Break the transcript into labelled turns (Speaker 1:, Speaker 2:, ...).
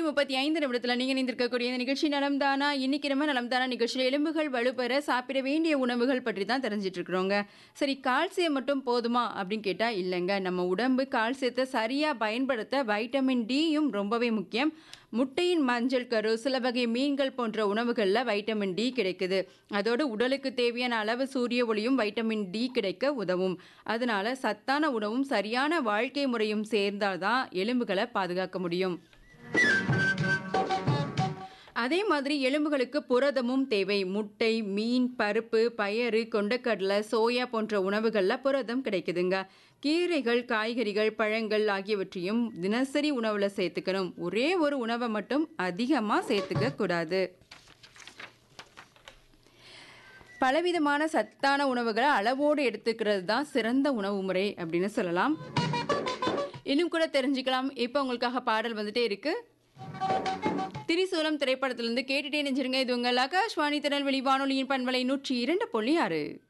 Speaker 1: முப்பத்தி ஐந்து நிமிடத்துல நீங்க நிந்திருக்கக்கூடிய இந்த நிகழ்ச்சி நலம் தானா இன்னைக்கு நம்ம நலம் தானா நிகழ்ச்சியில் எலும்புகள் வலுப்பெற சாப்பிட வேண்டிய உணவுகள் பற்றி தான் தெரிஞ்சிட்டு இருக்கிறோங்க சரி கால்சியம் மட்டும் போதுமா அப்படின்னு கேட்டா இல்லைங்க நம்ம உடம்பு கால்சியத்தை சரியா பயன்படுத்த வைட்டமின் டியும் ரொம்பவே முக்கியம் முட்டையின் மஞ்சள் கரு சில வகை மீன்கள் போன்ற உணவுகளில் வைட்டமின் டி கிடைக்குது அதோடு உடலுக்கு தேவையான அளவு சூரிய ஒளியும் வைட்டமின் டி கிடைக்க உதவும் அதனால சத்தான உணவும் சரியான வாழ்க்கை முறையும் சேர்ந்தால்தான் எலும்புகளை பாதுகாக்க முடியும் அதே மாதிரி எலும்புகளுக்கு புரதமும் தேவை முட்டை மீன் பருப்பு பயறு கொண்டக்கடலை சோயா போன்ற உணவுகளில் புரதம் கிடைக்குதுங்க கீரைகள் காய்கறிகள் பழங்கள் ஆகியவற்றையும் தினசரி உணவில் சேர்த்துக்கணும் ஒரே ஒரு உணவை மட்டும் அதிகமாக சேர்த்துக்க கூடாது பலவிதமான சத்தான உணவுகளை அளவோடு எடுத்துக்கிறது தான் சிறந்த உணவு முறை அப்படின்னு சொல்லலாம் இன்னும் கூட தெரிஞ்சுக்கலாம் இப்போ உங்களுக்காக பாடல் வந்துட்டே இருக்கு திரிசூலம் திரைப்படத்திலிருந்து கேட்டுட்டே நெஞ்சிருங்க இது உங்கள் ஆகாஷ்வாணி திருநெல்வேலி வானொலியின் பண்பலை நூற்றி இரண்டு புள்ளி ஆறு